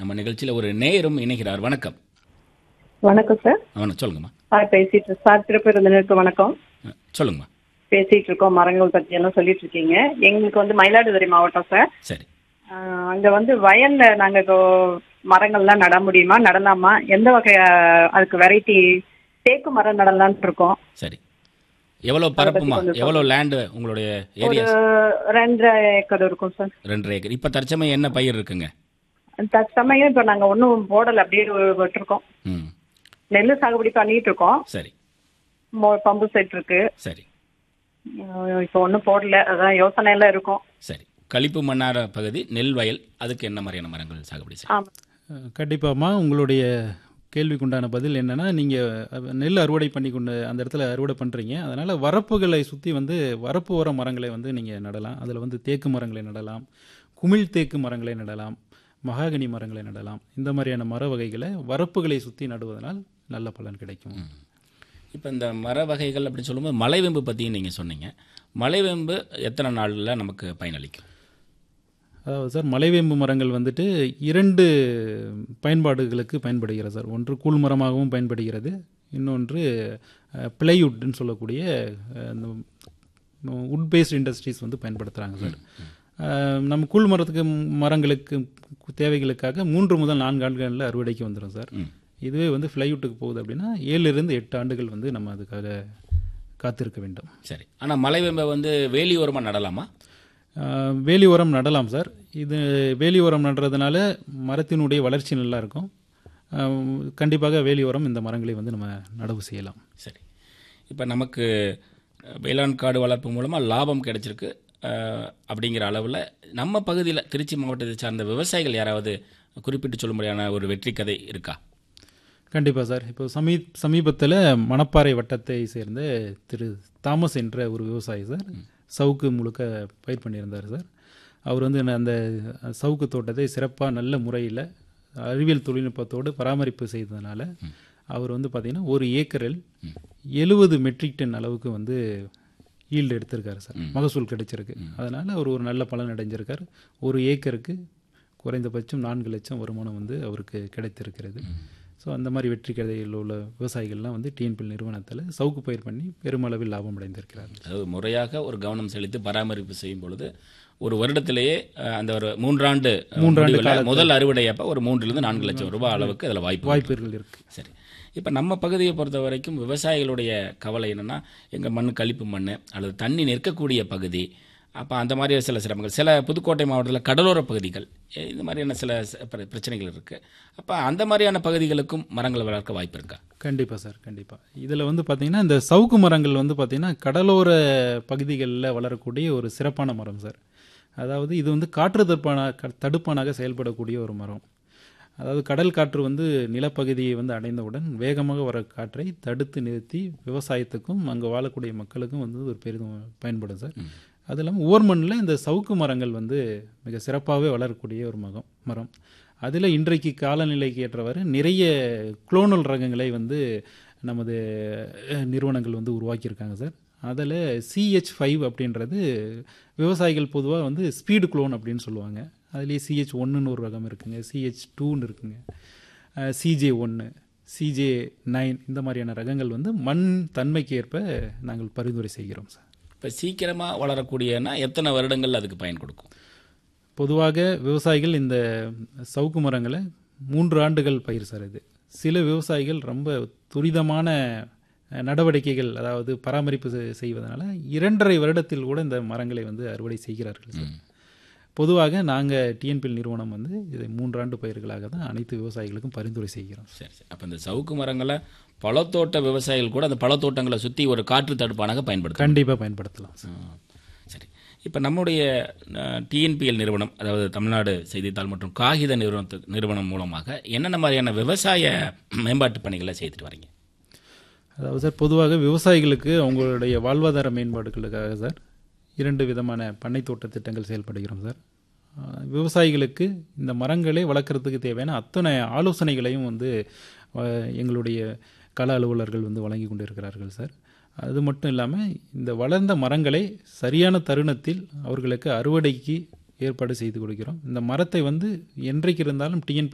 நம்ம நிகழ்ச்சியில் ஒரு நேயரும் இணைகிறார் வணக்கம் வணக்கம் சார் வணக்கம் சொல்லுங்கம்மா சார் பேசிட்டு சார் திருப்பெருந்தனருக்கு வணக்கம் அஹ், சொல்லுங்கம்மா பேசிட்டு இருக்கோம் மரங்கள் பத்தி எல்லாம் சொல்லிட்டு இருக்கீங்க எங்களுக்கு வந்து மயிலாடுதுறை மாவட்டம் சார் சரி ஆஹ் அங்க வந்து வயல்ல நாங்க இப்போ மரங்கள்லாம் நட முடியுமா நடலாமா எந்த வகை ஆஹ், அதுக்கு வெரைட்டி தேக்கு மரம் நடலாம்னு இருக்கோம் சரி எவ்வளோ பரப்புமா கொஞ்சம் எவ்வளோ லேண்டு உங்களுடைய ஒரு ஏரியா ரெண்டரை ஏக்கர் இருக்கும் சார் ரெண்டரை ஏக்கர் இப்போ தற்சமயம் என்ன பயிர் இருக்குங்க தற்சமயம் இப்போ நாங்க ஒன்றும் போடல அப்படியே விட்டுருக்கோம் ம் நெல் சாகுபடி பண்ணிட்டு இருக்கோம் சரி மோ- பம்பு செட் இருக்கு சரி ஆஹ் இப்போ ஒன்றும் போடல அதான் யோசனை எல்லாம் இருக்கும் சரி களிப்பு மன்னார பகுதி நெல் வயல் அதுக்கு என்ன மாதிரியான மரங்கள் சாகுபடி செய்யும் ஆமா கண்டிப்பாம்மா உங்களுடைய கேள்விக்குண்டான பதில் என்னன்னா நீங்கள் நெல் அறுவடை பண்ணி கொண்டு அந்த இடத்துல அறுவடை பண்ணுறீங்க அதனால் வரப்புகளை சுற்றி வந்து வரப்பு ஓர மரங்களை வந்து நீங்கள் நடலாம் அதில் வந்து தேக்கு மரங்களை நடலாம் குமிழ் தேக்கு மரங்களை நடலாம் மகாகனி மரங்களை நடலாம் இந்த மாதிரியான மர வகைகளை வரப்புகளை சுற்றி நடுவதனால் நல்ல பலன் கிடைக்கும் இப்போ இந்த மர வகைகள் அப்படி சொல்லும்போது மலைவேம்பு பற்றியும் நீங்கள் சொன்னீங்க மலைவேம்பு எத்தனை நாளில் நமக்கு பயனளிக்கும் அதாவது சார் மலைவேம்பு மரங்கள் வந்துட்டு இரண்டு பயன்பாடுகளுக்கு பயன்படுகிறது சார் ஒன்று கூழ் மரமாகவும் பயன்படுகிறது இன்னொன்று பிளைவுட்னு சொல்லக்கூடிய அஹ், இந்த உட் பேஸ்ட் இண்டஸ்ட்ரீஸ் வந்து பயன்படுத்துகிறாங்க சார் அஹ், நம்ம கூழ் மரத்துக்கு மரங்களுக்கு தேவைகளுக்காக மூன்று முதல் நான்கு ஆண்டுகளில் அறுவடைக்கு வந்துடும் சார் ம். இதுவே வந்து ஃப்ளைவுட்டுக்கு போகுது அப்படின்னா ஏழுலேருந்து எட்டு ஆண்டுகள் வந்து நம்ம அதுக்காக காத்திருக்க வேண்டும் சரி ஆனால் மலைவேம்பை வந்து வேலியோரமாக நடலாமா ஆஹ் வேலி உரம் நடலாம் சார் இது வேலி உரம் நடுறதுனால மரத்தினுடைய வளர்ச்சி நல்லா இருக்கும் ஆஹ் கண்டிப்பாக வேலி உரம் இந்த மரங்களை வந்து நம்ம நடவு செய்யலாம் சரி இப்போ நமக்கு அஹ், வேளாண் காடு வளர்ப்பு மூலமாக லாபம் கிடைச்சிருக்கு அஹ், அப்படிங்கிற அளவில் நம்ம பகுதியில் திருச்சி மாவட்டத்தை சார்ந்த விவசாயிகள் யாராவது குறிப்பிட்டு சொல்லும்படியான ஒரு வெற்றி கதை இருக்கா கண்டிப்பாக சார் இப்போ சமீ சமீபத்தில் மணப்பாறை வட்டத்தை சேர்ந்த திரு தாமஸ் என்ற ஒரு விவசாயி சார் சவுக்கு முழுக்க பயிர் பண்ணியிருந்தார் சார் அவர் வந்து அந்த சவுக்கு தோட்டத்தை சிறப்பாக நல்ல முறையில் அறிவியல் தொழில்நுட்பத்தோடு பராமரிப்பு செய்ததுனால அவர் வந்து பார்த்திங்கன்னா ஒரு ஏக்கரில் எழுபது மெட்ரிக் டன் அளவுக்கு வந்து ஈல்டு எடுத்திருக்காரு சார் மகசூல் கிடைச்சிருக்கு அதனால் அவர் ஒரு நல்ல பலன் அடைஞ்சிருக்கார் ஒரு ஏக்கருக்கு குறைந்தபட்சம் நான்கு லட்சம் வருமானம் வந்து அவருக்கு கிடைத்திருக்கிறது ஸோ அந்த மாதிரி வெற்றி கதையில் உள்ள விவசாயிகள்லாம் வந்து டிஎன்பிஎல் நிறுவனத்தில் சவுக்கு பயிர் பண்ணி பெருமளவில் லாபம் அடைந்திருக்கிறார்கள் அதாவது முறையாக ஒரு கவனம் செலுத்தி பராமரிப்பு செய்யும் பொழுது ஒரு வருடத்திலேயே அஹ், அந்த ஒரு மூன்றாண்டு அஹ், மூன்றாண்டு முடிவுல முதல் அறுவடை அப்போ ஒரு மூன்றிலிருந்து நான்கு லட்சம் ரூபாய் அளவுக்கு அதில் வாய்ப்பு இருக்கு. வாய்ப்புகள் இருக்குது சரி இப்போ நம்ம பகுதியை பொறுத்த வரைக்கும் விவசாயிகளுடைய கவலை என்னென்னா எங்கள் மண் கழிப்பு மண் அல்லது தண்ணி நிற்கக்கூடிய பகுதி அப்போ அந்த மாதிரி சில சிரமங்கள் சில புதுக்கோட்டை மாவட்டத்தில் கடலோர பகுதிகள் எ- இந்த மாதிரியான சில ச- பிர- பிரச்சனைகள் இருக்குது அப்போ அந்த மாதிரியான பகுதிகளுக்கும் மரங்களை வளர்க்க வாய்ப்பு இருக்கா கண்டிப்பாக சார் கண்டிப்பாக இதில் வந்து பார்த்திங்கன்னா இந்த சவுக்கு மரங்கள் வந்து பார்த்திங்கன்னா கடலோர பகுதிகளில் வளரக்கூடிய ஒரு சிறப்பான மரம் சார் அதாவது இது வந்து காற்று தடுப்பான க- தடுப்பானாக செயல்படக்கூடிய ஒரு மரம் அதாவது கடல் காற்று வந்து நிலப்பகுதியை வந்து அடைந்தவுடன் வேகமாக வர காற்றை தடுத்து நிறுத்தி விவசாயத்துக்கும் அங்கே வாழக்கூடிய மக்களுக்கும் வந்து ஒரு பெரிதும் பயன்படும் சார் அது இல்லாமல் ஓர்மண்ணில் இந்த சவுக்கு மரங்கள் வந்து மிக சிறப்பாகவே வளரக்கூடிய ஒரு மகம் மரம் அதில் இன்றைக்கு காலநிலைக்கு ஏற்றவாறு நிறைய குளோனல் ரகங்களை வந்து நமது அஹ், நிறுவனங்கள் வந்து உருவாக்கியிருக்காங்க சார் அதில் சிஹெச் ஃபைவ் அப்படின்றது விவசாயிகள் பொதுவாக வந்து ஸ்பீடு குளோன் அப்படின்னு சொல்லுவாங்க அதுலேயே சிஹெச் ஒன்றுன்னு ஒரு ரகம் இருக்குங்க சிஹெச் டூன்னு இருக்குங்க சிஜே ஒன்று சிஜே நைன் இந்த மாதிரியான ரகங்கள் வந்து மண் தன்மைக்கு ஏற்ப நாங்கள் பரிந்துரை செய்கிறோம் சார் இப்போ சீக்கிரமாக வளரக்கூடியனா எத்தனை வருடங்கள் அதுக்கு பயன் கொடுக்கும் பொதுவாக விவசாயிகள் இந்த சவுக்கு மரங்களை மூன்று ஆண்டுகள் பயிர் சார் இது சில விவசாயிகள் ரொம்ப துரிதமான அஹ், நடவடிக்கைகள் அதாவது பராமரிப்பு செ- செய்வதனால இரண்டரை வருடத்தில் கூட இந்த மரங்களை வந்து அறுவடை செய்கிறார்கள் சார் பொதுவாக நாங்கள் டிஎன்பிஎல் நிறுவனம் வந்து இதை மூன்றாண்டு பயிர்களாக தான் அனைத்து விவசாயிகளுக்கும் பரிந்துரை செய்கிறோம் சரி சரி அப்போ இந்த சவுக்கு மரங்களை பழத்தோட்ட விவசாயிகள் கூட அந்த பழத்தோட்டங்களை சுற்றி ஒரு காற்று தடுப்பானாக பயன்படுத்தும் கண்டிப்பாக பயன்படுத்தலாம் சார் சரி இப்போ நம்முடைய டிஎன்பிஎல் நிறுவனம் அதாவது தமிழ்நாடு செய்தித்தாள் மற்றும் காகித நிறுவனத்து நிறுவனம் மூலமாக என்னென்ன மாதிரியான விவசாய மேம்பாட்டு பணிகளை செய்துட்டு வரீங்க அதாவது சார் பொதுவாக விவசாயிகளுக்கு அவங்களுடைய வாழ்வாதார மேம்பாடுகளுக்காக சார் இரண்டு விதமான பண்ணை தோட்ட திட்டங்கள் செயல்படுகிறோம் சார் ஆஹ் விவசாயிகளுக்கு இந்த மரங்களை வளர்க்குறதுக்கு தேவையான அத்தனை ஆலோசனைகளையும் வந்து ஆஹ் எங்களுடைய கள அலுவலர்கள் வந்து வழங்கி கொண்டிருக்கிறார்கள் சார் அது மட்டும் இல்லாமல் இந்த வளர்ந்த மரங்களை சரியான தருணத்தில் அவர்களுக்கு அறுவடைக்கு ஏற்பாடு செய்து கொடுக்கிறோம் இந்த மரத்தை வந்து என்றைக்கு இருந்தாலும் டிஎன்பி